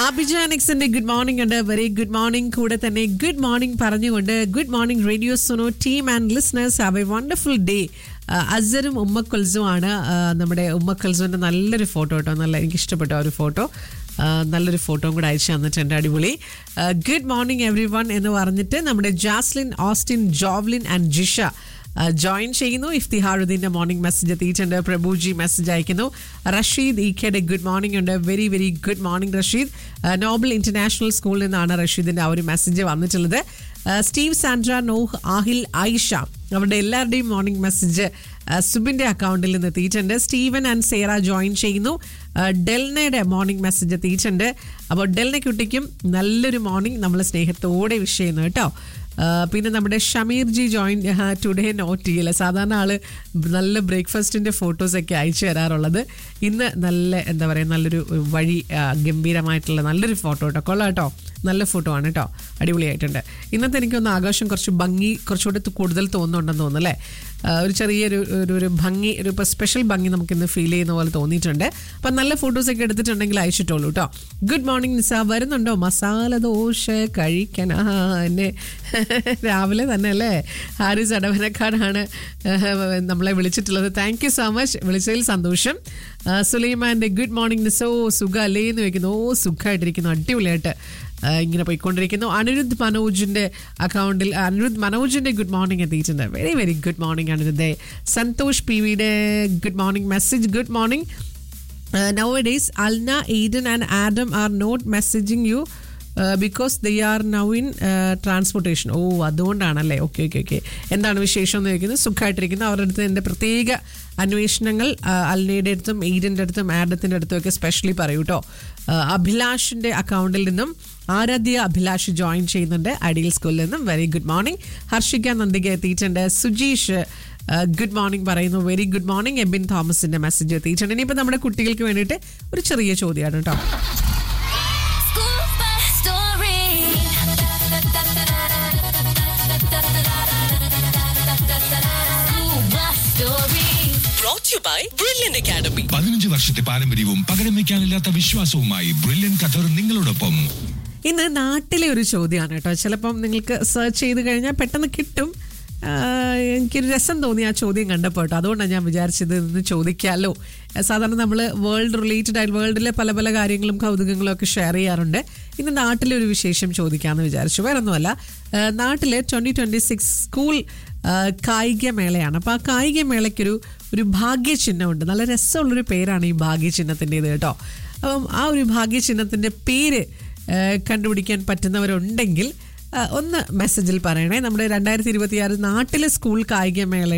അഭിജാനിക്സിന്റെ good morning ഉണ്ട് very good morning കൂടെ തന്നെ ഗുഡ് മോർണിംഗ് പറഞ്ഞുകൊണ്ട് good morning radio Suno team and listeners have a wonderful day അസറും ഉമ്മക്കുൽസും ആണ് ആ, നമ്മുടെ ഉമ്മക്കുൽസുവിന്റെ നല്ലൊരു ഫോട്ടോ കേട്ടോ നല്ല എനിക്ക് ഇഷ്ടപ്പെട്ട ആ ഒരു ഫോട്ടോ ആ, നല്ലൊരു ഫോട്ടോയും കൂടെ അയച്ചു തന്നിട്ടുണ്ട് അടിപൊളി ഗുഡ് മോർണിംഗ് എവറി വൺ എന്ന് പറഞ്ഞിട്ട് നമ്മുടെ Jaslin Austin Jovlin and Jisha join ചെയ്യുന്നു ഇഫ്തിഹാറുദ്ദീൻ്റെ മോർണിംഗ് മെസ്സേജ് എത്തിയിട്ടുണ്ട് പ്രഭുജി മെസ്സേജ് അയക്കുന്നു റഷീദ് ഈക്കയുടെ ഗുഡ് മോർണിംഗ് ഉണ്ട് very very good morning Rasheed Noble International സ്കൂളിൽ നിന്നാണ് റഷീദിൻ്റെ ആ ഒരു മെസ്സേജ് വന്നിട്ടുള്ളത് ആ, Steve Sandra Noah Aahil Ayisha അവരുടെ എല്ലാവരുടെയും മോർണിംഗ് മെസ്സേജ് ആ, സുബിന്റെ അക്കൗണ്ടിൽ നിന്ന് എത്തിയിട്ടുണ്ട് സ്റ്റീവൻ ആൻഡ് സേറ ജോയിൻ ചെയ്യുന്നു ആ, ഡെൽനയുടെ മോർണിംഗ് മെസ്സേജ് എത്തിയിട്ടുണ്ട് അപ്പോൾ ഡെൽന കുട്ടിക്കും നല്ലൊരു മോർണിംഗ് നമ്മൾ സ്നേഹത്തോടെ വിഷ് ചെയ്യുന്നു കേട്ടോ ആ, പിന്നെ നമ്മുടെ Shameer ji join today note ചെയ്യില്ല സാധാരണ ആള് നല്ല ബ്രേക്ക്ഫാസ്റ്റിന്റെ ഫോട്ടോസ് ഒക്കെ അയച്ചു തരാറുള്ളത് ഇന്ന് നല്ല എന്താ പറയുക നല്ലൊരു വഴി ആ, ഗംഭീരമായിട്ടുള്ള നല്ലൊരു ഫോട്ടോ കേട്ടോ കൊള്ളാം കേട്ടോ നല്ല ഫോട്ടോ ആണ് കേട്ടോ അടിപൊളിയായിട്ടുണ്ട് ഇന്നത്തെ എനിക്കൊന്ന് ആകാശം കുറച്ച് ഭംഗി കുറച്ചുകൂടി തു- കൂടുതൽ തോന്നുന്നുണ്ടെന്ന് തോന്നുന്നു അല്ലേ ആ, ഒരു ചെറിയൊരു ഒരു ഒരു ഭംഗി ഒരു ഇപ്പോൾ സ്പെഷ്യൽ ഭംഗി നമുക്ക് ഇന്ന് ഫീൽ ചെയ്യുന്ന പോലെ തോന്നിയിട്ടുണ്ട് അപ്പം നല്ല ഫോട്ടോസ് ഒക്കെ എടുത്തിട്ടുണ്ടെങ്കിൽ അയച്ചിട്ടുള്ളൂ കേട്ടോ ഗുഡ് മോർണിംഗ് നിസ വരുന്നുണ്ടോ മസാല ദോശ കഴിക്കാൻ ആ എന്നെ രാവിലെ തന്നെ അല്ലേ ഹാരിസ് അടവനക്കാടാണ് നമ്മളെ വിളിച്ചിട്ടുള്ളത് താങ്ക് യു സോ മച്ച് വിളിച്ചതിൽ സന്തോഷം ആ, സുലൈമാൻ്റെ ഗുഡ് മോർണിംഗ് നിസോ സുഖ അല്ലേ എന്ന് വെക്കുന്നു ഓ സുഖമായിട്ടിരിക്കുന്നു അടിപൊളിയായിട്ട് ആ, ഇങ്ങനെ പോയിക്കൊണ്ടിരിക്കുന്നു അനിരുദ്ധ് മനോജിന്റെ അക്കൗണ്ടിൽ അനിരുദ്ധ് മനോജിന്റെ ഗുഡ് മോർണിംഗ് എത്തിയിട്ടുണ്ട് വെരി വെരി ഗുഡ് മോർണിംഗ് അനിരുദ്ധേ സന്തോഷ് പി വിയുടെ good morning message good morning nowadays Alna Eden and Adam are not messaging you because they are now in transportation ഓ അതുകൊണ്ടാണല്ലേ ഓക്കെ ഓക്കെ ഓക്കെ എന്താണ് വിശേഷം എന്ന് ചോദിക്കുന്നത് സുഖമായിട്ടിരിക്കുന്നു അവരുടെ അടുത്ത് എൻ്റെ പ്രത്യേക അന്വേഷണങ്ങൾ ആ, അൽനയുടെ അടുത്തും ഈഡൻ്റെ അടുത്തും ആഡത്തിൻ്റെ അടുത്തും ഒക്കെ സ്പെഷ്യലി പറയൂ കേട്ടോ അഭിലാഷിൻ്റെ അക്കൗണ്ടിൽ നിന്നും ആരാധ്യ അഭിലാഷ് ജോയിൻ ചെയ്യുന്നുണ്ട് ഐഡിയൽ സ്കൂളിൽ നിന്നും very good morning Harshika Nandika എത്തിയിട്ടുണ്ട് സുജീഷ് ഗുഡ് മോർണിംഗ് പറയുന്നു വെരി ഗുഡ് മോർണിംഗ് എബിൻ തോമസിന്റെ മെസ്സേജ് എത്തിയിട്ടുണ്ട് ഇനിയിപ്പോൾ നമ്മുടെ കുട്ടികൾക്ക് വേണ്ടിയിട്ട് ഒരു ചെറിയ ചോദ്യമാണ് കേട്ടോ School bus story. School bus story. brought to you by Brilliant Academy. പതിനഞ്ച് വർഷത്തെ പാരമ്പര്യവും പകരം വയ്ക്കാനില്ലാത്ത വിശ്വാസവുമായി ബ്രില്യൻ ഖത്തർ നിങ്ങളോടൊപ്പം ഇന്ന് നാട്ടിലെ ഒരു ചോദ്യമാണ് കേട്ടോ ചിലപ്പം നിങ്ങൾക്ക് സെർച്ച് ചെയ്ത് കഴിഞ്ഞാൽ പെട്ടെന്ന് കിട്ടും ആഹ് എനിക്കൊരു രസം തോന്നി ആ ചോദ്യം കണ്ടപ്പോൾ കേട്ടോ അതുകൊണ്ടാണ് ഞാൻ വിചാരിച്ചത് ഇന്ന് ചോദിക്കാമല്ലോ സാധാരണ നമ്മൾ വേൾഡ് റിലേറ്റഡ് ആയിട്ട് വേൾഡിലെ പല പല കാര്യങ്ങളും കൗതുകങ്ങളും ഒക്കെ ഷെയർ ചെയ്യാറുണ്ട് ഇന്ന് നാട്ടിലെ ഒരു വിശേഷം ചോദിക്കാമെന്ന് വിചാരിച്ചു വേറെ ഒന്നുമല്ല ആഹ് നാട്ടിലെ ട്വൻ്റി ട്വൻ്റി സിക്സ് സ്കൂൾ ആഹ് കായികമേളയാണ് അപ്പോൾ ആ കായികമേളയ്ക്കൊരു ഒരു ഭാഗ്യചിഹ്നമുണ്ട് നല്ല രസമുള്ളൊരു പേരാണ് ഈ ഭാഗ്യചിഹ്നത്തിൻ്റെത് കേട്ടോ അപ്പം ആ ഒരു ഭാഗ്യചിഹ്നത്തിൻ്റെ പേര് ഏഹ് കണ്ടുപിടിക്കാൻ പറ്റുന്നവരുണ്ടെങ്കിൽ ഏഹ് ഒന്ന് മെസ്സേജിൽ പറയണേ നമ്മുടെ രണ്ടായിരത്തി ഇരുപത്തി ആറ് നാട്ടിലെ സ്കൂൾ കായികമേള